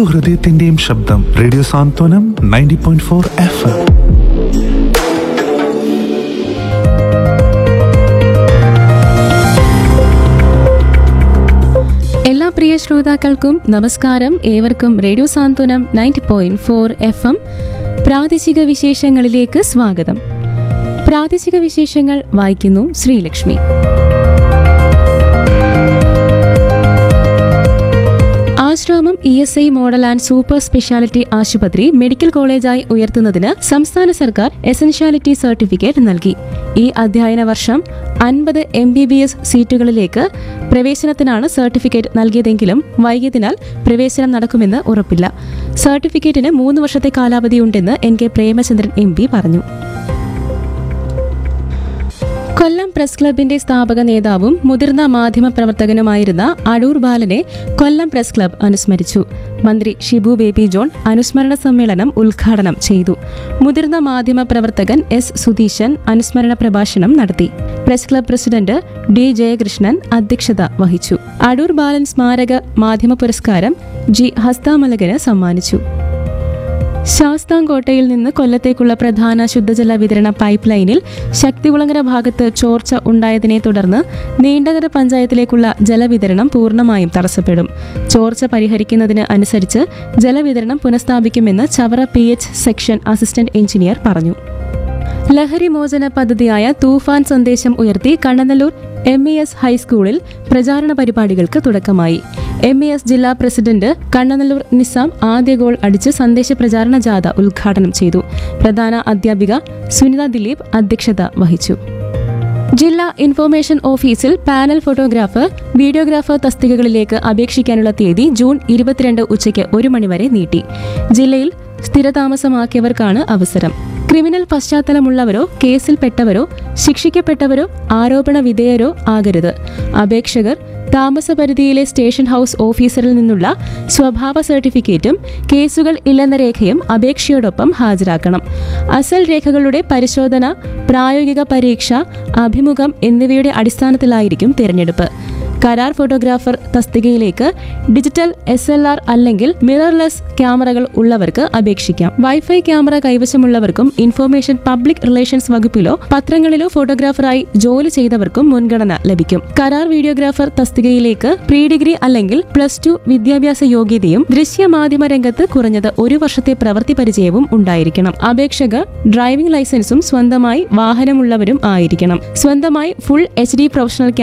ഓരോ ഹൃദയത്തിന്റെയും ശബ്ദം radio Santhwanam ninety point four F M എല്ലാ പ്രിയ ശ്രോതാക്കൾക്കും നമസ്കാരം ഏവർക്കും radio Santhwanam ninety point four F M പ്രാദേശിക വിശേഷങ്ങളിലേക്ക് സ്വാഗതം പ്രാദേശിക വിശേഷങ്ങൾ വായിക്കുന്നു Sreelakshmi Asramam E S I model and super speciality ആശുപത്രി മെഡിക്കൽ കോളേജായി ഉയർത്തുന്നതിന് സംസ്ഥാന സർക്കാർ എസൻഷ്യാലിറ്റി സർട്ടിഫിക്കറ്റ് നൽകി ഈ അധ്യയന വർഷം അൻപത് എം ബി ബി എസ് സീറ്റുകളിലേക്ക് പ്രവേശനത്തിനാണ് സർട്ടിഫിക്കറ്റ് നൽകിയതെങ്കിലും വൈകിയതിനാൽ പ്രവേശനം നടക്കുമെന്ന് ഉറപ്പില്ല സർട്ടിഫിക്കറ്റിന് മൂന്ന് വർഷത്തെ കാലാവധിയുണ്ടെന്ന് N K Premachandran M P പറഞ്ഞു കൊല്ലം പ്രസ് ക്ലബിന്റെ സ്ഥാപക നേതാവും മുതിർന്ന മാധ്യമ പ്രവർത്തകനുമായിരുന്ന അടൂർ ബാലനെ കൊല്ലം പ്രസ് ക്ലബ് അനുസ്മരിച്ചു മന്ത്രി ഷിബു ബേബി ജോൺ അനുസ്മരണ സമ്മേളനം ഉദ്ഘാടനം ചെയ്തു മുതിർന്ന മാധ്യമ പ്രവർത്തകൻ എസ് സുധീശൻ അനുസ്മരണ പ്രഭാഷണം നടത്തി press club president D Jayakrishnan അധ്യക്ഷത വഹിച്ചു അടൂർ ബാലൻ സ്മാരക മാധ്യമ പുരസ്കാരം ജി ഹസ്താമലകന് സമ്മാനിച്ചു ശാസ്താംകോട്ടയിൽ നിന്ന് കൊല്ലത്തേക്കുള്ള പ്രധാന ശുദ്ധജല വിതരണ പൈപ്പ് ലൈനിൽ ശക്തികുളങ്ങര ഭാഗത്ത് ചോർച്ച ഉണ്ടായതിനെ തുടർന്ന് നീണ്ടകര പഞ്ചായത്തിലേക്കുള്ള ജലവിതരണം പൂർണ്ണമായും തടസ്സപ്പെടും ചോർച്ച പരിഹരിക്കുന്നതിന് അനുസരിച്ച് ജലവിതരണം പുനഃസ്ഥാപിക്കുമെന്ന് Chavara P H section assistant engineer പറഞ്ഞു ലഹരി മോചന പദ്ധതിയായ തൂഫാൻ സന്ദേശം ഉയർത്തി കണ്ണനല്ലൂർ എം ഇ എസ് ഹൈസ്കൂളിൽ പ്രചാരണ പരിപാടികൾക്ക് തുടക്കമായി എം ഇ എസ് ജില്ലാ പ്രസിഡന്റ് കണ്ണനല്ലൂർ നിസാം ആദ്യ ഗോൾ അടിച്ച് സന്ദേശ പ്രചാരണ ജാഥ ഉദ്ഘാടനം ചെയ്തു പ്രധാന അധ്യാപിക സുനിത ദിലീപ് അധ്യക്ഷത വഹിച്ചു ജില്ലാ ഇൻഫോർമേഷൻ ഓഫീസിൽ പാനൽ ഫോട്ടോഗ്രാഫർ വീഡിയോഗ്രാഫർ തസ്തികകളിലേക്ക് അപേക്ഷിക്കാനുള്ള തീയതി ജൂൺ ഇരുപത്തിരണ്ട് ഉച്ചയ്ക്ക് ഒരു മണിവരെ നീട്ടി ജില്ലയിൽ സ്ഥിരതാമസമാക്കിയവർക്കാണ് അവസരം ക്രിമിനൽ പശ്ചാത്തലമുള്ളവരോ കേസിൽപ്പെട്ടവരോ ശിക്ഷിക്കപ്പെട്ടവരോ ആരോപണ വിധേയരോ ആകരുത് അപേക്ഷകർ താമസപരിധിയിലെ സ്റ്റേഷൻ ഹൗസ് ഓഫീസറിൽ നിന്നുള്ള സ്വഭാവ സർട്ടിഫിക്കറ്റും കേസുകൾ ഇല്ലെന്ന രേഖയും അപേക്ഷയോടൊപ്പം ഹാജരാക്കണം അസൽ രേഖകളുടെ പരിശോധന പ്രായോഗിക പരീക്ഷ അഭിമുഖം എന്നിവയുടെ അടിസ്ഥാനത്തിലായിരിക്കും തിരഞ്ഞെടുപ്പ് കരാർ ഫോട്ടോഗ്രാഫർ തസ്തികയിലേക്ക് ഡിജിറ്റൽ എസ് എൽ ആർ അല്ലെങ്കിൽ മിറർലെസ് ക്യാമറകൾ ഉള്ളവർക്ക് അപേക്ഷിക്കാം വൈഫൈ ക്യാമറ കൈവശമുള്ളവർക്കും ഇൻഫർമേഷൻ പബ്ലിക് റിലേഷൻസ് വകുപ്പിലോ പത്രങ്ങളിലോ ഫോട്ടോഗ്രാഫറായി ജോലി ചെയ്തവർക്കും മുൻഗണന ലഭിക്കും കരാർ വീഡിയോഗ്രാഫർ തസ്തികയിലേക്ക് പ്രീ ഡിഗ്രി അല്ലെങ്കിൽ പ്ലസ് ടു വിദ്യാഭ്യാസ യോഗ്യതയും ദൃശ്യമാധ്യമ രംഗത്ത് കുറഞ്ഞത് ഒരു വർഷത്തെ പ്രവൃത്തി പരിചയവും ഉണ്ടായിരിക്കണം അപേക്ഷകർ ഡ്രൈവിംഗ് ലൈസൻസും സ്വന്തമായി വാഹനമുള്ളവരും ആയിരിക്കണം സ്വന്തമായി ഫുൾ എച്ച് ഡി പ്രൊഫഷണൽ